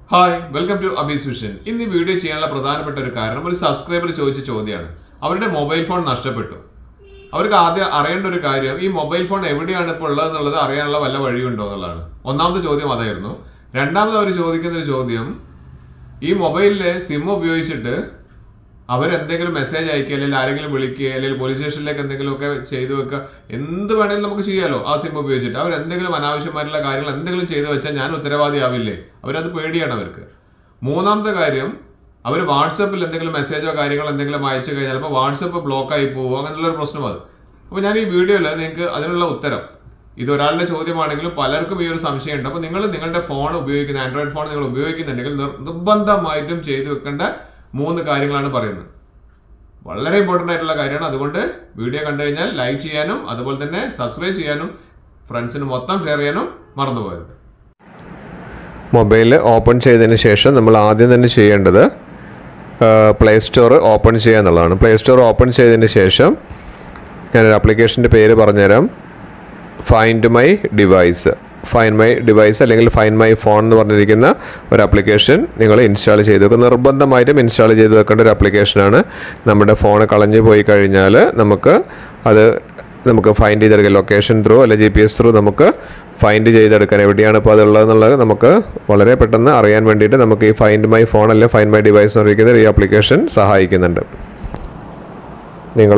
Hi welcome to Abees vision ഇന്ന് ഈ video ചെയ്യാനുള്ള പ്രധാനപ്പെട്ട ഒരു കാരണം ഒരു സബ്സ്ക്രൈബർ ചോദിച്ച ചോദ്യമാണ് അവരുടെ മൊബൈൽ ഫോൺ നഷ്ടപ്പെട്ടു അവർക്ക് ആദ്യം അറിയേണ്ട ഒരു കാര്യം ഈ മൊബൈൽ ഫോൺ എവിടെയാണ് ഇപ്പോൾ ഉള്ളത് എന്നുള്ളത് അറിയാനുള്ള വല്ല വഴിയുണ്ടോ എന്നുള്ളതാണ് ഒന്നാമത്തെ ചോദ്യം അതായിരുന്നു രണ്ടാമത് അവർ ചോദിക്കുന്ന ഒരു ചോദ്യം ഈ മൊബൈലിലെ സിം ഉപയോഗിച്ചിട്ട് അവരെന്തെങ്കിലും മെസ്സേജ് അയക്കുക അല്ലെങ്കിൽ ആരെങ്കിലും വിളിക്കുക അല്ലെങ്കിൽ പോലീസ് സ്റ്റേഷനിലേക്ക് എന്തെങ്കിലുമൊക്കെ ചെയ്തു വെക്കുക എന്ത് വേണമെങ്കിലും നമുക്ക് ചെയ്യാലോ ആ സിം ഉപയോഗിച്ചിട്ട് അവർ എന്തെങ്കിലും അനാവശ്യമായിട്ടുള്ള കാര്യങ്ങൾ എന്തെങ്കിലും ചെയ്തു വെച്ചാൽ ഞാൻ ഉത്തരവാദിയാവില്ലേ അവരത് പേടിയാണ് അവർക്ക് മൂന്നാമത്തെ കാര്യം അവർ വാട്സപ്പിൽ എന്തെങ്കിലും മെസ്സേജോ കാര്യങ്ങളോ എന്തെങ്കിലും അയച്ചു കഴിഞ്ഞാൽ ചിലപ്പോൾ വാട്സപ്പ് ബ്ലോക്ക് ആയി പോകുമോ അങ്ങനെയുള്ള ഒരു പ്രശ്നം അത് അപ്പോൾ ഞാൻ ഈ വീഡിയോയിൽ നിങ്ങൾക്ക് അതിനുള്ള ഉത്തരം ഇത് ഒരാളുടെ ചോദ്യമാണെങ്കിലും പലർക്കും ഈ ഒരു സംശയമുണ്ട് അപ്പോൾ നിങ്ങൾ നിങ്ങളുടെ ഫോൺ ഉപയോഗിക്കുന്ന ആൻഡ്രോയിഡ് ഫോൺ നിങ്ങൾ ഉപയോഗിക്കുന്നുണ്ടെങ്കിൽ നിർ- നിർബന്ധമായിട്ടും ചെയ്തു വെക്കേണ്ട മൂന്ന് കാര്യങ്ങളാണ് പറയുന്നത് വളരെ ഇമ്പോർട്ടൻ്റ് ആയിട്ടുള്ള കാര്യമാണ് അതുകൊണ്ട് വീഡിയോ കണ്ടു കഴിഞ്ഞാൽ ലൈക്ക് ചെയ്യാനും അതുപോലെ തന്നെ സബ്സ്ക്രൈബ് ചെയ്യാനും ഫ്രണ്ട്സിന് മൊത്തം ഷെയർ ചെയ്യാനും മറന്നു പോകരുത് മൊബൈൽ ഓപ്പൺ ചെയ്തതിന് ശേഷം നമ്മൾ ആദ്യം തന്നെ ചെയ്യേണ്ടത് പ്ലേ സ്റ്റോർ ഓപ്പൺ ചെയ്യുക എന്നുള്ളതാണ് പ്ലേ സ്റ്റോർ ഓപ്പൺ ചെയ്തതിന് ശേഷം ഞാനൊരു ആപ്ലിക്കേഷൻ്റെ പേര് പറഞ്ഞുതരാം find my device find my device അല്ലെങ്കിൽ ഫൈൻഡ് മൈ ഫോൺ എന്ന് പറഞ്ഞിരിക്കുന്ന ഒരു ആപ്ലിക്കേഷൻ നിങ്ങൾ ഇൻസ്റ്റാൾ ചെയ്ത് വെക്കുക നിർബന്ധമായിട്ടും ഇൻസ്റ്റാൾ ചെയ്ത് വെക്കേണ്ട ഒരു ആപ്ലിക്കേഷനാണ് നമ്മുടെ ഫോൺ കളഞ്ഞു പോയി കഴിഞ്ഞാൽ നമുക്ക് അത് നമുക്ക് ഫൈൻഡ് ചെയ്തെടുക്കുക ലൊക്കേഷൻ ത്രൂ അല്ലെ ജി പി എസ് ത്രൂ നമുക്ക് ഫൈൻഡ് ചെയ്തെടുക്കാൻ എവിടെയാണ് ഇപ്പോൾ അതുള്ളത് എന്നുള്ളത് നമുക്ക് വളരെ പെട്ടെന്ന് അറിയാൻ വേണ്ടിയിട്ട് നമുക്ക് ഈ ഫൈൻഡ് മൈ ഫോൺ അല്ലെ ഫൈൻഡ് മൈ ഡിവൈസ് എന്ന് പറഞ്ഞിരിക്കുന്ന ഈ ആപ്ലിക്കേഷൻ സഹായിക്കുന്നുണ്ട് നിങ്ങൾ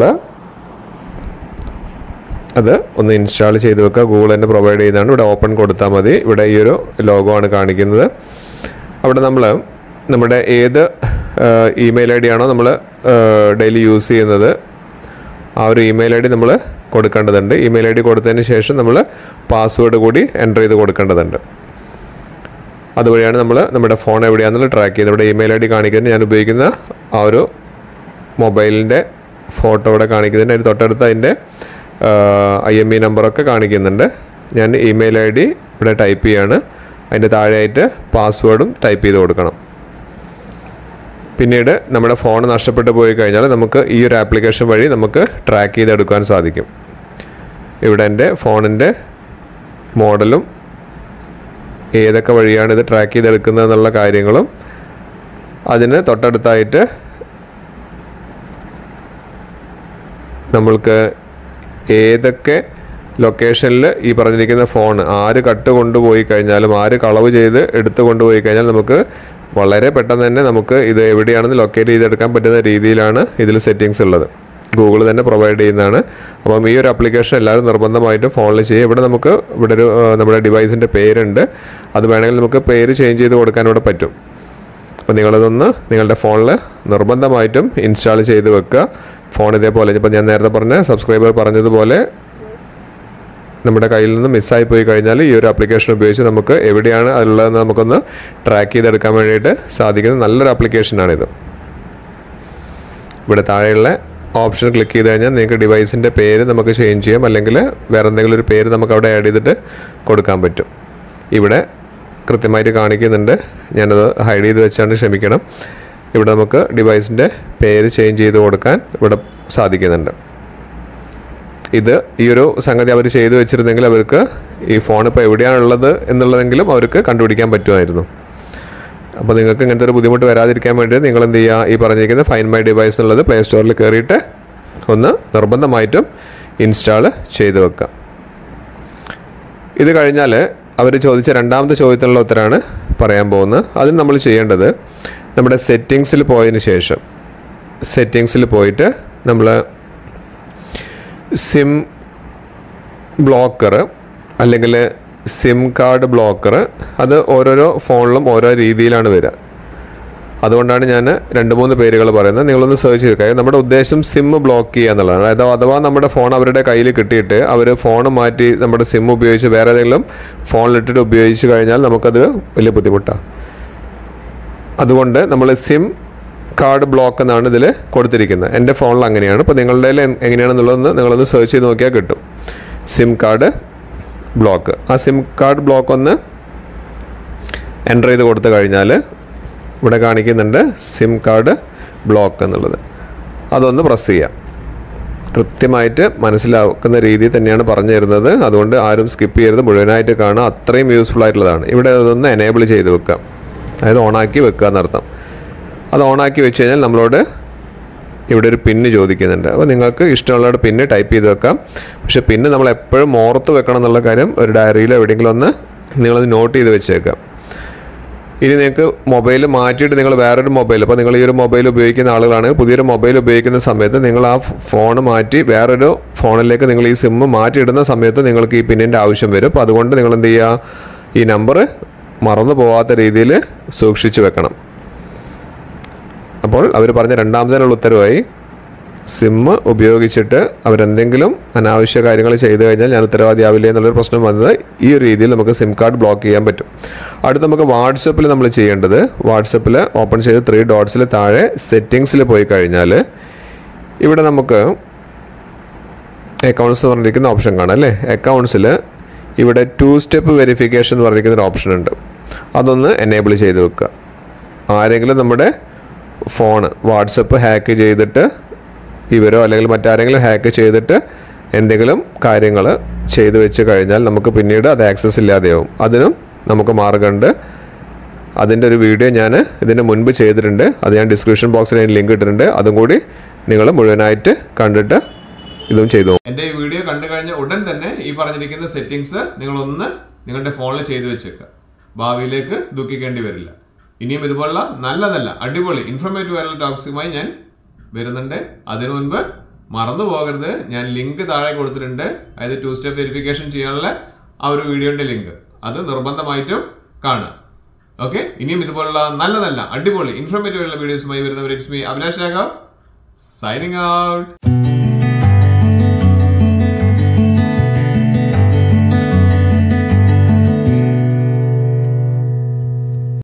അത് ഒന്ന് ഇൻസ്റ്റാൾ ചെയ്ത് വെക്കുക ഗൂഗിൾ തന്നെ പ്രൊവൈഡ് ചെയ്യുന്നതാണ് ഇവിടെ ഓപ്പൺ കൊടുത്താൽ മതി ഇവിടെ ഈ ഒരു ലോഗോ ആണ് കാണിക്കുന്നത് അവിടെ നമ്മൾ നമ്മുടെ ഏത് ഇമെയിൽ ഐ ഡി ആണോ നമ്മൾ ഡെയിലി യൂസ് ചെയ്യുന്നത് ആ ഒരു ഇമെയിൽ ഐ ഡി നമ്മൾ കൊടുക്കേണ്ടതുണ്ട് ഇമെയിൽ ഐ ഡി കൊടുത്തതിന് ശേഷം നമ്മൾ പാസ്വേഡ് കൂടി എൻ്റർ ചെയ്ത് കൊടുക്കേണ്ടതുണ്ട് അതുവഴിയാണ് നമ്മൾ നമ്മുടെ ഫോൺ എവിടെയാണെന്നുള്ള ട്രാക്ക് ചെയ്യുന്നത് ഇവിടെ ഇമെയിൽ ഐ ഡി കാണിക്കുന്നത് ഞാൻ ഉപയോഗിക്കുന്ന ആ ഒരു മൊബൈലിൻ്റെ ഫോട്ടോ ഇവിടെ കാണിക്കുന്നുണ്ട് അതിന് തൊട്ടടുത്ത് അതിൻ്റെ ഐ എം ഇ നമ്പറൊക്കെ കാണിക്കുന്നുണ്ട് ഞാൻ ഇമെയിൽ ഐ ഡി ഇവിടെ ടൈപ്പ് ചെയ്യാണ് അതിൻ്റെ താഴെയായിട്ട് പാസ്വേഡും ടൈപ്പ് ചെയ്ത് കൊടുക്കണം പിന്നീട് നമ്മുടെ ഫോൺ നഷ്ടപ്പെട്ടു പോയി കഴിഞ്ഞാൽ നമുക്ക് ഈ ഒരു ആപ്ലിക്കേഷൻ വഴി നമുക്ക് ട്രാക്ക് ചെയ്തെടുക്കാൻ സാധിക്കും ഇവിടെ എൻ്റെ ഫോണിൻ്റെ മോഡലും ഏതൊക്കെ വഴിയാണ് ഇത് ട്രാക്ക് ചെയ്തെടുക്കുന്നത് എന്നുള്ള കാര്യങ്ങളും അതിന് തൊട്ടടുത്തായിട്ട് നമ്മൾക്ക് ഏതൊക്കെ ലൊക്കേഷനിൽ ഈ പറഞ്ഞിരിക്കുന്ന ഫോൺ ആര് കട്ട് കൊണ്ടുപോയി കഴിഞ്ഞാലും ആര് കളവ് ചെയ്ത് എടുത്തു കൊണ്ടുപോയി കഴിഞ്ഞാൽ നമുക്ക് വളരെ പെട്ടെന്ന് തന്നെ നമുക്ക് ഇത് എവിടെയാണെന്ന് ലൊക്കേറ്റ് ചെയ്തെടുക്കാൻ പറ്റുന്ന രീതിയിലാണ് ഇതിൽ സെറ്റിങ്സ് ഉള്ളത് ഗൂഗിൾ തന്നെ പ്രൊവൈഡ് ചെയ്യുന്നതാണ് അപ്പം ഈ ഒരു ആപ്ലിക്കേഷൻ എല്ലാവരും നിർബന്ധമായിട്ടും ഫോണിൽ ചെയ്യും ഇവിടെ നമുക്ക് ഇവിടെ ഒരു ആ, നമ്മുടെ ഡിവൈസിൻ്റെ പേരുണ്ട് അത് വേണമെങ്കിൽ നമുക്ക് പേര് ചേഞ്ച് ചെയ്ത് കൊടുക്കാൻ ഇവിടെ പറ്റും അപ്പോൾ നിങ്ങളതൊന്ന് നിങ്ങളുടെ ഫോണിൽ നിർബന്ധമായിട്ടും ഇൻസ്റ്റാൾ ചെയ്ത് വെക്കുക ഫോൺ ഇതേപോലെ ഇപ്പം ഞാൻ നേരത്തെ പറഞ്ഞ സബ്സ്ക്രൈബർ പറഞ്ഞതുപോലെ നമ്മുടെ കയ്യിൽ നിന്ന് മിസ്സായി പോയി കഴിഞ്ഞാൽ ഈ ഒരു ആപ്ലിക്കേഷൻ ഉപയോഗിച്ച് നമുക്ക് എവിടെയാണ് അതുള്ളതെന്ന് നമുക്കൊന്ന് ട്രാക്ക് ചെയ്തെടുക്കാൻ വേണ്ടിയിട്ട് സാധിക്കുന്ന നല്ലൊരു ആപ്ലിക്കേഷനാണിത് ഇവിടെ താഴെയുള്ള ഓപ്ഷൻ ക്ലിക്ക് ചെയ്ത് കഴിഞ്ഞാൽ നിങ്ങൾക്ക് ഡിവൈസിൻ്റെ പേര് നമുക്ക് ചേഞ്ച് ചെയ്യാം അല്ലെങ്കിൽ വേറെ എന്തെങ്കിലും ഒരു പേര് നമുക്ക് അവിടെ ആഡ് ചെയ്തിട്ട് കൊടുക്കാൻ പറ്റും ഇവിടെ കൃത്യമായിട്ട് കാണിക്കുന്നുണ്ട് ഞാനത് ഹൈഡ് ചെയ്ത് വെച്ചാണ് ക്ഷമിക്കണം ഇവിടെ നമുക്ക് ഡിവൈസിൻ്റെ പേര് ചേഞ്ച് ചെയ്ത് കൊടുക്കാൻ ഇവിടെ സാധിക്കുന്നുണ്ട് ഇത് ഈ ഒരു സംഗതി അവർ ചെയ്തു വെച്ചിരുന്നെങ്കിൽ അവർക്ക് ഈ ഫോൺ ഇപ്പോൾ എവിടെയാണുള്ളത് എന്നുള്ളതെങ്കിലും അവർക്ക് കണ്ടുപിടിക്കാൻ പറ്റുമായിരുന്നു അപ്പോൾ നിങ്ങൾക്ക് ഇങ്ങനത്തെ ഒരു ബുദ്ധിമുട്ട് വരാതിരിക്കാൻ വേണ്ടി നിങ്ങൾ എന്ത് ചെയ്യുക ഈ പറഞ്ഞിരിക്കുന്ന ഫൈൻ മൈ ഡിവൈസ് എന്നുള്ളത് പ്ലേ സ്റ്റോറിൽ കയറിയിട്ട് ഒന്ന് നിർബന്ധമായിട്ടും ഇൻസ്റ്റാൾ ചെയ്ത് വെക്കുക ഇത് കഴിഞ്ഞാൽ അവർ ചോദിച്ച രണ്ടാമത്തെ ചോദ്യത്തിനുള്ള ഉത്തരമാണ് പറയാൻ പോകുന്നത് അതിന് നമ്മൾ ചെയ്യേണ്ടത് നമ്മുടെ സെറ്റിങ്സിൽ പോയതിന് ശേഷം സെറ്റിങ്സിൽ പോയിട്ട് നമ്മൾ സിം ബ്ലോക്കർ അല്ലെങ്കിൽ സിം കാർഡ് ബ്ലോക്കർ അത് ഓരോരോ ഫോണിലും ഓരോ രീതിയിലാണ് വരിക അതുകൊണ്ടാണ് ഞാൻ രണ്ട് മൂന്ന് പേരുകൾ പറയുന്നത് നിങ്ങളൊന്ന് സെർച്ച് ചെയ്ത് കാര്യം നമ്മുടെ ഉദ്ദേശം സിം ബ്ലോക്ക് ചെയ്യുക എന്നുള്ളതാണ് അതായത് അഥവാ നമ്മുടെ ഫോൺ അവരുടെ കയ്യിൽ കിട്ടിയിട്ട് അവർ ഫോൺ മാറ്റി നമ്മുടെ സിം ഉപയോഗിച്ച് വേറെ ഏതെങ്കിലും ഫോണിലിട്ടിട്ട് ഉപയോഗിച്ച് കഴിഞ്ഞാൽ നമുക്കത് വലിയ ബുദ്ധിമുട്ടാണ് അതുകൊണ്ട് നമ്മൾ സിം കാർഡ് ബ്ലോക്ക് എന്നാണ് ഇതിൽ കൊടുത്തിരിക്കുന്നത് എൻ്റെ ഫോണിൽ അങ്ങനെയാണ് ഇപ്പോൾ നിങ്ങളുടെ കയ്യിൽ എ- എങ്ങനെയാണെന്നുള്ളതെന്ന് നിങ്ങളൊന്ന് സെർച്ച് ചെയ്ത് നോക്കിയാൽ കിട്ടും സിം കാർഡ് ബ്ലോക്ക് ആ സിം കാർഡ് ബ്ലോക്ക് ഒന്ന് എൻ്റർ ചെയ്ത് കൊടുത്തു കഴിഞ്ഞാൽ ഇവിടെ കാണിക്കുന്നുണ്ട് സിം കാർഡ് ബ്ലോക്ക് എന്നുള്ളത് അതൊന്ന് പ്രസ് ചെയ്യാം കൃത്യമായിട്ട് മനസ്സിലാക്കുന്ന രീതിയിൽ തന്നെയാണ് പറഞ്ഞു തരുന്നത് അതുകൊണ്ട് ആരും സ്കിപ്പ് ചെയ്യരുത് മുഴുവനായിട്ട് കാണുക അത്രയും യൂസ്ഫുൾ ആയിട്ടുള്ളതാണ് ഇവിടെ അതൊന്ന് എനേബിൾ ചെയ്ത് വെക്കാം അതായത് ഓണാക്കി വെക്കുക എന്നർത്ഥം അത് ഓണാക്കി വെച്ച് കഴിഞ്ഞാൽ നമ്മളോട് ഇവിടെ ഒരു പിന്ന് ചോദിക്കുന്നുണ്ട് അപ്പോൾ നിങ്ങൾക്ക് ഇഷ്ടമുള്ളവരുടെ പിന്ന് ടൈപ്പ് ചെയ്ത് വെക്കാം പക്ഷേ പിന്ന് നമ്മൾ എപ്പോഴും ഓർത്ത് വെക്കണം എന്നുള്ള കാര്യം ഒരു ഡയറിയിലോ എവിടെയെങ്കിലും ഒന്ന് നിങ്ങളത് നോട്ട് ചെയ്ത് വെച്ചേക്കാം ഇനി നിങ്ങൾക്ക് മൊബൈൽ മാറ്റിയിട്ട് നിങ്ങൾ വേറൊരു മൊബൈൽ അപ്പോൾ നിങ്ങൾ ഈ ഒരു മൊബൈൽ ഉപയോഗിക്കുന്ന ആളുകളാണെങ്കിൽ പുതിയൊരു മൊബൈൽ ഉപയോഗിക്കുന്ന സമയത്ത് നിങ്ങൾ ആ ഫോൺ മാറ്റി വേറൊരു ഫോണിലേക്ക് നിങ്ങൾ ഈ സിം മാറ്റിയിടുന്ന സമയത്ത് നിങ്ങൾക്ക് ഈ പിന്നിൻ്റെ ആവശ്യം വരും അപ്പോൾ അതുകൊണ്ട് നിങ്ങൾ എന്ത് ചെയ്യുക ഈ നമ്പർ മറന്നു പോകാത്ത രീതിയിൽ സൂക്ഷിച്ചു വെക്കണം അപ്പോൾ അവർ പറഞ്ഞ രണ്ടാമതിനുള്ള ഉത്തരവായി സിമ്മ് ഉപയോഗിച്ചിട്ട് അവരെന്തെങ്കിലും അനാവശ്യ കാര്യങ്ങൾ ചെയ്തു കഴിഞ്ഞാൽ ഞാൻ ഉത്തരവാദിയാവില്ല എന്നുള്ളൊരു പ്രശ്നം വന്നത് ഈ ഒരു രീതിയിൽ നമുക്ക് സിം കാർഡ് ബ്ലോക്ക് ചെയ്യാൻ പറ്റും അടുത്ത് നമുക്ക് വാട്സപ്പിൽ നമ്മൾ ചെയ്യേണ്ടത് വാട്സപ്പിൽ ഓപ്പൺ ചെയ്ത് ത്രീ ഡോട്ട്സിൽ താഴെ സെറ്റിങ്സിൽ പോയി കഴിഞ്ഞാൽ ഇവിടെ നമുക്ക് അക്കൗണ്ട്സ് എന്ന് പറഞ്ഞിരിക്കുന്ന ഓപ്ഷൻ കാണാം അല്ലേ അക്കൗണ്ട്സിൽ ഇവിടെ ടു സ്റ്റെപ്പ് വെരിഫിക്കേഷൻ എന്ന് പറഞ്ഞിരിക്കുന്ന ഒരു ഓപ്ഷൻ ഉണ്ട് അതൊന്ന് എനേബിൾ ചെയ്ത് വെക്കുക ആരെങ്കിലും നമ്മുടെ ഫോണ് വാട്സപ്പ് ഹാക്ക് ചെയ്തിട്ട് ഇവരോ അല്ലെങ്കിൽ മറ്റാരെങ്കിലും ഹാക്ക് ചെയ്തിട്ട് എന്തെങ്കിലും കാര്യങ്ങൾ ചെയ്തു വെച്ച് കഴിഞ്ഞാൽ നമുക്ക് പിന്നീട് അത് ആക്സസ് ഇല്ലാതെയാവും അതിനും നമുക്ക് മാർഗമുണ്ട് അതിൻ്റെ ഒരു വീഡിയോ ഞാൻ ഇതിന് മുൻപ് ചെയ്തിട്ടുണ്ട് അത് ഞാൻ ഡിസ്ക്രിപ്ഷൻ ബോക്സിൽ അതിന് ലിങ്ക് ഇട്ടിട്ടുണ്ട് അതും കൂടി നിങ്ങൾ മുഴുവനായിട്ട് കണ്ടിട്ട് ഇതും ചെയ്തു നോക്കും. എന്റെ ഈ വീഡിയോ കണ്ടു കഴിഞ്ഞ ഉടൻ തന്നെ ഈ പറഞ്ഞിരിക്കുന്ന സെറ്റിംഗ്സ് നിങ്ങൾ ഒന്ന് നിങ്ങളുടെ ഫോണിൽ ചെയ്തു വെച്ചേക്കുക ഭാവിയിലേക്ക് ദുഃഖിക്കേണ്ടി വരില്ല ഇനിയും ഇതുപോലുള്ള നല്ല നല്ല അടിപൊളി ഇൻഫർമേറ്റീവ് ആയിട്ടുള്ള ടോക്സുമായി ഞാൻ വരുന്നുണ്ട് അതിനു മുൻപ് മറന്നു പോകരുത് ഞാൻ ലിങ്ക് താഴെ കൊടുത്തിട്ടുണ്ട് അതായത് ടു സ്റ്റെപ്പ് വെരിഫിക്കേഷൻ ചെയ്യാനുള്ള ആ ഒരു വീഡിയോന്റെ ലിങ്ക് അത് നിർബന്ധമായിട്ടും കാണുക ഓക്കെ ഇനിയും ഇതുപോലുള്ള നല്ല നല്ല അടിപൊളി ഇൻഫർമേറ്റീവ് ആയിട്ടുള്ള വീഡിയോസുമായി വരുന്നവർ it's me Abhilash Raghav signing out